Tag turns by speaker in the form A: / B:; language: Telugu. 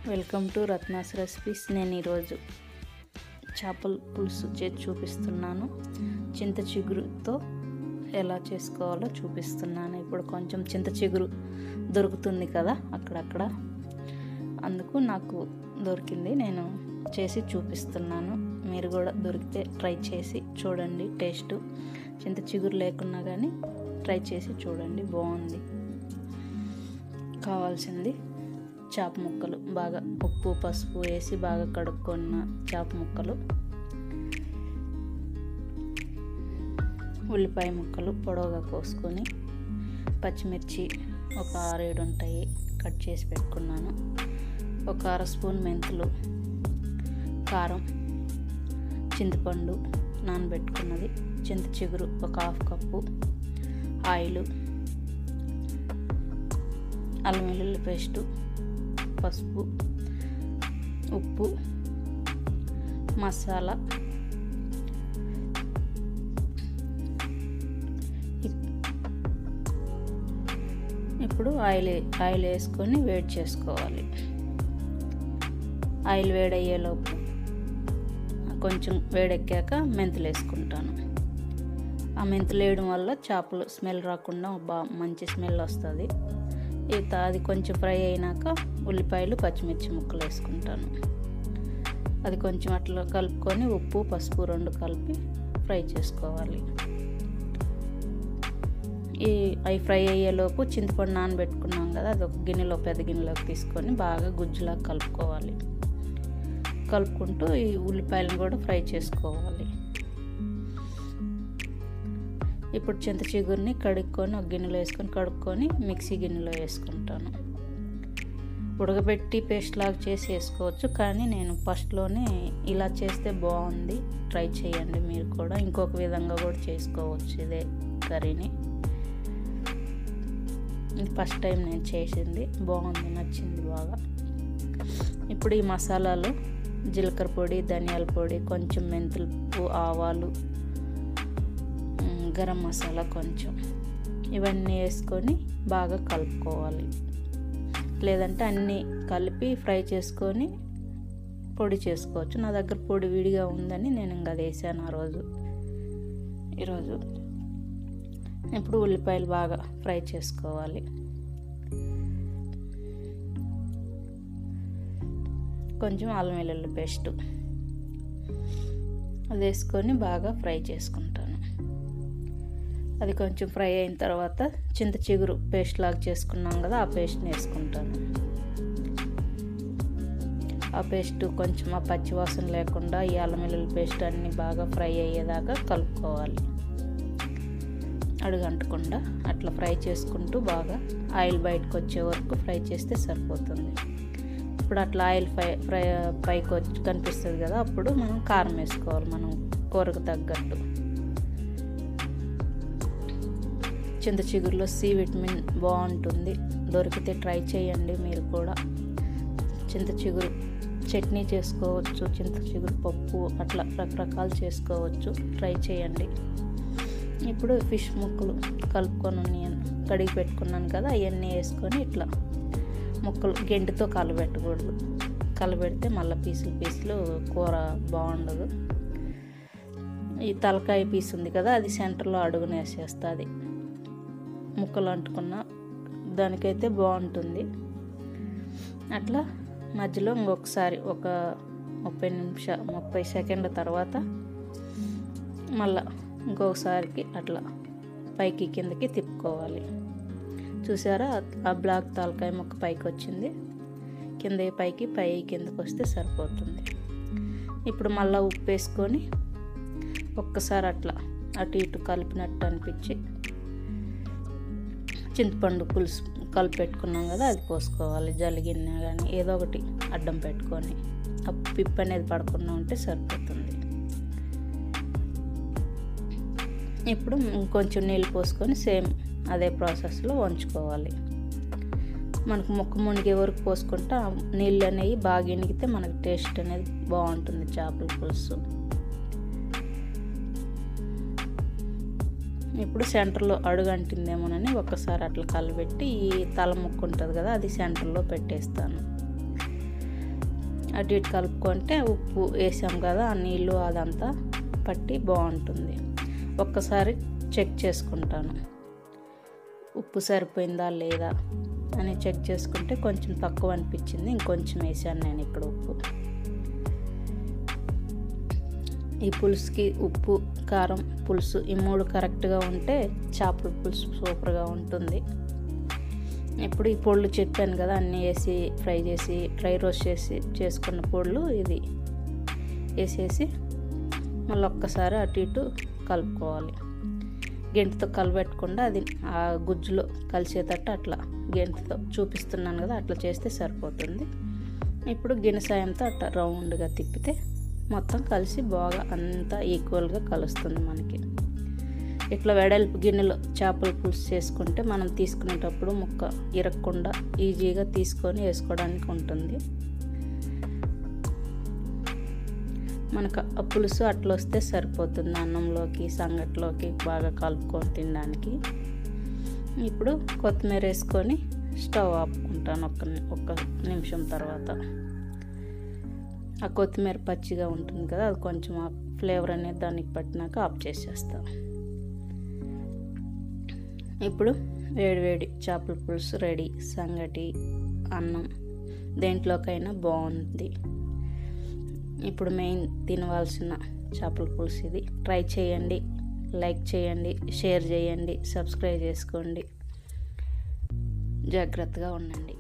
A: వెల్కమ్ టు రత్నాస్ రెసిపీస్ నేను ఈరోజు చేపల పులుసు చేసి చూపిస్తున్నాను చింత చిగురుతో ఎలా చేసుకోవాలో చూపిస్తున్నాను ఇప్పుడు కొంచెం చింత చిగురు దొరుకుతుంది కదా అక్కడక్కడ అందుకు నాకు దొరికింది నేను చేసి చూపిస్తున్నాను మీరు కూడా దొరికితే ట్రై చేసి చూడండి టేస్ట్ చింత చిగురు లేకున్నా కానీ ట్రై చేసి చూడండి బాగుంది కావాల్సింది చేప ముక్కలు బాగా ఉప్పు పసుపు వేసి బాగా కడుక్కున్న చేప ముక్కలు ఉల్లిపాయ ముక్కలు పొడవుగా కోసుకొని పచ్చిమిర్చి ఒక ఆరేడు ఉంటాయి కట్ చేసి పెట్టుకున్నాను ఒక అర స్పూన్ మెంతులు కారం చింతపండు నానబెట్టుకున్నది చింత చిగురు ఒక హాఫ్ కప్పు ఆయిల్ అల్లం వెల్లుల్లి పేస్టు పసుపు ఉప్పు మసాలా ఇప్పుడు ఆయిల్ ఆయిల్ వేసుకొని వేడి చేసుకోవాలి ఆయిల్ వేడయ్యేలోపు కొంచెం వేడెక్కాక మెంతులు వేసుకుంటాను ఆ మెంతులు వేయడం వల్ల చేపలు స్మెల్ రాకుండా బాగా మంచి స్మెల్ వస్తుంది అది కొంచెం ఫ్రై అయినాక ఉల్లిపాయలు పచ్చిమిర్చి ముక్కలు వేసుకుంటాను అది కొంచెం అట్లా కలుపుకొని ఉప్పు పసుపు రెండు కలిపి ఫ్రై చేసుకోవాలి ఈ అవి ఫ్రై అయ్యేలోపు చింతపండు నానబెట్టుకున్నాం కదా అది ఒక గిన్నెలో పెద్ద గిన్నెలోకి తీసుకొని బాగా గుజ్జులా కలుపుకోవాలి కలుపుకుంటూ ఈ ఉల్లిపాయలను కూడా ఫ్రై చేసుకోవాలి ఇప్పుడు చింత చిగురిని కడుక్కొని ఒక గిన్నెలో వేసుకొని కడుక్కొని మిక్సీ గిన్నెలో వేసుకుంటాను ఉడకబెట్టి పేస్ట్ లాగా చేసి వేసుకోవచ్చు కానీ నేను ఫస్ట్లోనే ఇలా చేస్తే బాగుంది ట్రై చేయండి మీరు కూడా ఇంకొక విధంగా కూడా చేసుకోవచ్చు ఇదే కర్రీని ఫస్ట్ టైం నేను చేసింది బాగుంది నచ్చింది బాగా ఇప్పుడు ఈ మసాలాలు జీలకర్ర పొడి ధనియాల పొడి కొంచెం మెంతులు ఆవాలు గరం మసాలా కొంచెం ఇవన్నీ వేసుకొని బాగా కలుపుకోవాలి లేదంటే అన్నీ కలిపి ఫ్రై చేసుకొని పొడి చేసుకోవచ్చు నా దగ్గర పొడి విడిగా ఉందని నేను ఇంకా అది వేసాను ఆ రోజు ఈరోజు ఇప్పుడు ఉల్లిపాయలు బాగా ఫ్రై చేసుకోవాలి కొంచెం అల్లం వెల్లుల్లి పేస్ట్ అది వేసుకొని బాగా ఫ్రై చేసుకుంటాను అది కొంచెం ఫ్రై అయిన తర్వాత చింత చిగురు పేస్ట్ లాగా చేసుకున్నాం కదా ఆ పేస్ట్ని వేసుకుంటాను ఆ పేస్ట్ కొంచెం ఆ పచ్చివాసన లేకుండా ఈ అల్లం వెల్లుల్లి పేస్ట్ అన్నీ బాగా ఫ్రై అయ్యేదాకా కలుపుకోవాలి అడుగంటకుండా అట్లా ఫ్రై చేసుకుంటూ బాగా ఆయిల్ బయటకు వచ్చే వరకు ఫ్రై చేస్తే సరిపోతుంది ఇప్పుడు అట్లా ఆయిల్ ఫ్రై ఫ్రై పైకి వచ్చి కనిపిస్తుంది కదా అప్పుడు మనం కారం వేసుకోవాలి మనం కూరకు తగ్గట్టు చింత చిగురులో సి విటమిన్ బాగుంటుంది దొరికితే ట్రై చేయండి మీరు కూడా చింత చిగురు చట్నీ చేసుకోవచ్చు చింత చిగురు పప్పు అట్లా రకరకాలు చేసుకోవచ్చు ట్రై చేయండి ఇప్పుడు ఫిష్ ముక్కలు కలుపుకొని కడిగి పెట్టుకున్నాను కదా అవన్నీ వేసుకొని ఇట్లా ముక్కలు గెంటితో కలబెట్టకూడదు కలబెడితే మళ్ళీ పీసులు పీసులు కూర బాగుండదు ఈ తలకాయ పీస్ ఉంది కదా అది సెంటర్లో అడుగున వేసేస్తుంది ముక్కలు అంటుకున్న దానికైతే బాగుంటుంది అట్లా మధ్యలో ఇంకొకసారి ఒక ముప్పై నిమిష ముప్పై సెకండ్ల తర్వాత మళ్ళా ఇంకొకసారికి అట్లా పైకి కిందకి తిప్పుకోవాలి చూసారా ఆ బ్లాక్ తలకాయ ముక్క పైకి వచ్చింది కింద పైకి పై కిందకి వస్తే సరిపోతుంది ఇప్పుడు మళ్ళీ ఉప్పు వేసుకొని ఒక్కసారి అట్లా అటు ఇటు కలిపినట్టు అనిపించి చింతపండు పులుసు కలిపి పెట్టుకున్నాం కదా అది పోసుకోవాలి జలిగిన్న కానీ ఏదో ఒకటి అడ్డం పెట్టుకొని ఆ పిప్ అనేది పడకుండా ఉంటే సరిపోతుంది ఇప్పుడు కొంచెం నీళ్ళు పోసుకొని సేమ్ అదే ప్రాసెస్లో వంచుకోవాలి మనకు ముక్క మునిగే వరకు పోసుకుంటే నీళ్ళు అనేవి బాగా ఇనిగితే మనకు టేస్ట్ అనేది బాగుంటుంది చేపల పులుసు ఇప్పుడు సెంటర్లో అడుగంటిందేమోనని ఒక్కసారి అట్లా కలబెట్టి ఈ తల ముక్క ఉంటుంది కదా అది సెంటర్లో పెట్టేస్తాను అటు ఇటు కలుపుకుంటే ఉప్పు వేసాం కదా ఆ నీళ్ళు అదంతా పట్టి బాగుంటుంది ఒక్కసారి చెక్ చేసుకుంటాను ఉప్పు సరిపోయిందా లేదా అని చెక్ చేసుకుంటే కొంచెం తక్కువ అనిపించింది ఇంకొంచెం వేసాను నేను ఇప్పుడు ఉప్పు ఈ పులుసుకి ఉప్పు కారం పులుసు ఈ మూడు కరెక్ట్గా ఉంటే చేపల పులుసు సూపర్గా ఉంటుంది ఇప్పుడు ఈ పొళ్ళు చెప్పాను కదా అన్నీ వేసి ఫ్రై చేసి డ్రై రోస్ట్ చేసి చేసుకున్న పొళ్ళు ఇది వేసేసి మళ్ళీ ఒక్కసారి అటు ఇటు కలుపుకోవాలి గెంటితో కలబెట్టకుండా అది ఆ గుజ్జులో కలిసేటట్టు అట్లా గెంటితో చూపిస్తున్నాను కదా అట్లా చేస్తే సరిపోతుంది ఇప్పుడు గిన్నె సాయంతో అట్లా రౌండ్గా తిప్పితే మొత్తం కలిసి బాగా అంతా ఈక్వల్గా కలుస్తుంది మనకి ఇట్లా వెడల్పు గిన్నెలో చేపల పులుసు చేసుకుంటే మనం తీసుకునేటప్పుడు ముక్క ఇరగకుండా ఈజీగా తీసుకొని వేసుకోవడానికి ఉంటుంది మనకు ఆ పులుసు అట్లా వస్తే సరిపోతుంది అన్నంలోకి సంగట్లోకి బాగా కలుపుకొని తినడానికి ఇప్పుడు కొత్తిమీర వేసుకొని స్టవ్ ఆపుకుంటాను ఒక్క ఒక్క నిమిషం తర్వాత ఆ కొత్తిమీర పచ్చిగా ఉంటుంది కదా అది కొంచెం ఆ ఫ్లేవర్ అనేది దానికి పట్టినాక ఆఫ్ చేసేస్తాను ఇప్పుడు వేడివేడి చేపల పులుసు రెడీ సంగటి అన్నం దేంట్లోకైనా బాగుంది ఇప్పుడు మెయిన్ తినవలసిన చేపల పులుసు ఇది ట్రై చేయండి లైక్ చేయండి షేర్ చేయండి సబ్స్క్రైబ్ చేసుకోండి జాగ్రత్తగా ఉండండి